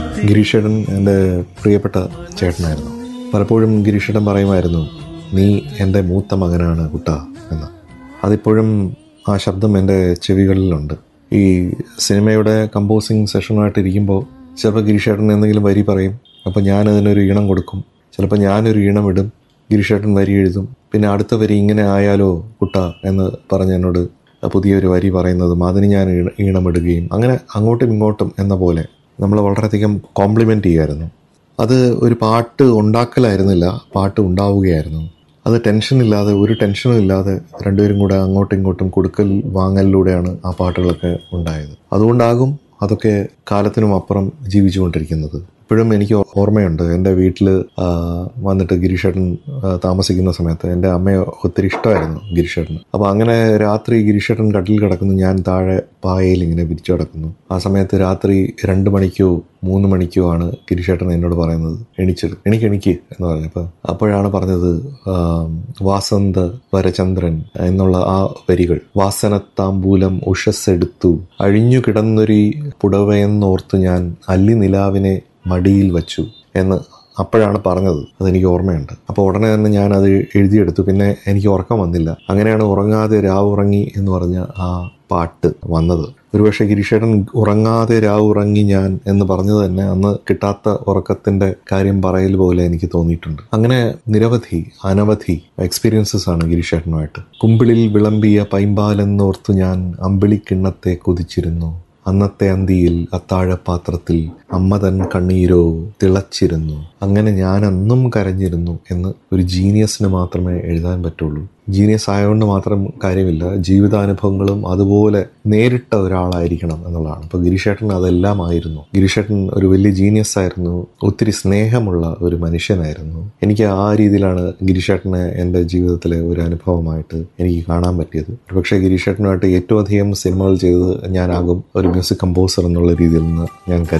ഗിരീഷേട്ടൻ എൻ്റെ പ്രിയപ്പെട്ട ചേട്ടനായിരുന്നു പലപ്പോഴും ഗിരീഷേട്ടൻ പറയുമായിരുന്നു നീ എൻ്റെ മൂത്ത മകനാണ് കുട്ട എന്ന് അതിപ്പോഴും ആ ശബ്ദം എൻ്റെ ചെവികളിലുണ്ട് ഈ സിനിമയുടെ കമ്പോസിങ് സെഷനുമായിട്ട് ഇരിക്കുമ്പോൾ ചിലപ്പോൾ ഗിരീഷേട്ടൻ എന്തെങ്കിലും വരി പറയും അപ്പോൾ ഞാൻ അതിനൊരു ഈണം കൊടുക്കും ചിലപ്പോൾ ഞാനൊരു ഈണം ഇടും ഗിരീഷേട്ടൻ വരി എഴുതും പിന്നെ അടുത്ത വരി ഇങ്ങനെ ആയാലോ കുട്ട എന്ന് പറഞ്ഞ് എന്നോട് പുതിയൊരു വരി പറയുന്നതും അതിന് ഞാൻ ഈണ- ഈണമിടുകയും അങ്ങനെ അങ്ങോട്ടും ഇങ്ങോട്ടും എന്ന പോലെ നമ്മൾ വളരെയധികം കോംപ്ലിമെൻ്റ് ചെയ്യുമായിരുന്നു അത് ഒരു പാട്ട് ഉണ്ടാക്കലായിരുന്നില്ല പാട്ട് ഉണ്ടാവുകയായിരുന്നു അത് ടെൻഷൻ ഇല്ലാതെ ഒരു ടെൻഷനും ഇല്ലാതെ രണ്ടുപേരും കൂടെ അങ്ങോട്ടും ഇങ്ങോട്ടും കൊടുക്കൽ വാങ്ങലിലൂടെയാണ് ആ പാട്ടുകളൊക്കെ ഉണ്ടായത് അതുകൊണ്ടാകും അതൊക്കെ കാലത്തിനും അപ്പുറം ജീവിച്ചുകൊണ്ടിരിക്കുന്നത് ഇപ്പോഴും എനിക്ക് ഓർമ്മയുണ്ട് എൻ്റെ വീട്ടിൽ വന്നിട്ട് ഗിരീഷേട്ടൻ ആ, താമസിക്കുന്ന സമയത്ത് എൻ്റെ അമ്മയെ ഒത്തിരി ഇഷ്ടമായിരുന്നു ഗിരീഷേട്ടന് അപ്പോൾ അങ്ങനെ രാത്രി ഗിരീഷേട്ടൻ കട്ടിൽ കിടക്കുന്നു ഞാൻ താഴെ പായയിൽ ഇങ്ങനെ വിരിച്ചു കിടക്കുന്നു ആ സമയത്ത് രാത്രി രണ്ട് മണിക്കോ മൂന്ന് മണിക്കോ ആണ് ഗിരീഷേട്ടൻ എന്നോട് പറയുന്നത് എണിച്ചത് എണിക്ക് എണിക്ക് എന്ന് പറഞ്ഞപ്പോൾ അപ്പോഴാണ് പറഞ്ഞത് ആം, വാസന്ത വരചന്ദ്രൻ എന്നുള്ള ആ വരികൾ വാസനത്താമ്പൂലം ഉഷസ്സെടുത്തു അഴിഞ്ഞു കിടന്നൊരു പുടവയെന്നോർത്ത് ഞാൻ അല്ലി നിലാവിനെ മടിയിൽ വച്ചു എന്ന് അപ്പോഴാണ് പറഞ്ഞത് അതെനിക്ക് ഓർമ്മയുണ്ട് അപ്പോൾ ഉടനെ തന്നെ ഞാൻ അത് എഴുതിയെടുത്തു പിന്നെ എനിക്ക് ഉറക്കം വന്നില്ല അങ്ങനെയാണ് ഉറങ്ങാതെ രാവുറങ്ങി എന്ന് പറഞ്ഞ ആ പാട്ട് വന്നത് ഒരുപക്ഷെ ഗിരീഷേട്ടൻ ഉറങ്ങാതെ രാവുറങ്ങി ഞാൻ എന്ന് പറഞ്ഞത് തന്നെ അന്ന് കിട്ടാത്ത ഉറക്കത്തിന്റെ കാര്യം പറയൽ പോലെ എനിക്ക് തോന്നിയിട്ടുണ്ട് അങ്ങനെ നിരവധി അനവധി എക്സ്പീരിയൻസസ് ആണ് ഗിരീഷേട്ടനുമായിട്ട് കുമ്പിളിൽ വിളമ്പിയ പൈമ്പാലെന്നോർത്തു ഞാൻ അമ്പിളിക്കിണ്ണത്തെ കൊതിച്ചിരുന്നു അന്നത്തെ അന്തിയിൽ അത്താഴപാത്രത്തിൽ അമ്മ തൻ കണ്ണീരോ തിളച്ചിരുന്നു അങ്ങനെ ഞാൻ അന്നും കരഞ്ഞിരുന്നു എന്ന് ഒരു ജീനിയസിന് മാത്രമേ എഴുതാൻ പറ്റുള്ളൂ ജീനിയസ് ആയതുകൊണ്ട് മാത്രം കാര്യമില്ല ജീവിതാനുഭവങ്ങളും അതുപോലെ നേരിട്ട ഒരാളായിരിക്കണം എന്നുള്ളതാണ് അപ്പോൾ ഗിരീഷേട്ടൻ അതെല്ലാം ആയിരുന്നു ഗിരീഷേട്ടൻ ഒരു വലിയ ജീനിയസ് ആയിരുന്നു ഒത്തിരി സ്നേഹമുള്ള ഒരു മനുഷ്യനായിരുന്നു എനിക്ക് ആ രീതിയിലാണ് ഗിരീഷേട്ടനെ എൻ്റെ ജീവിതത്തിലെ ഒരു അനുഭവമായിട്ട് എനിക്ക് കാണാൻ പറ്റിയത് പക്ഷേ ഗിരീഷേട്ടനുമായിട്ട് ഏറ്റവും അധികം സിനിമകൾ ചെയ്തത് ഞാനാകും ഒരു മ്യൂസിക് കമ്പോസർ എന്നുള്ള രീതിയിൽ നിന്ന് ഞാൻ കരുതുന്നു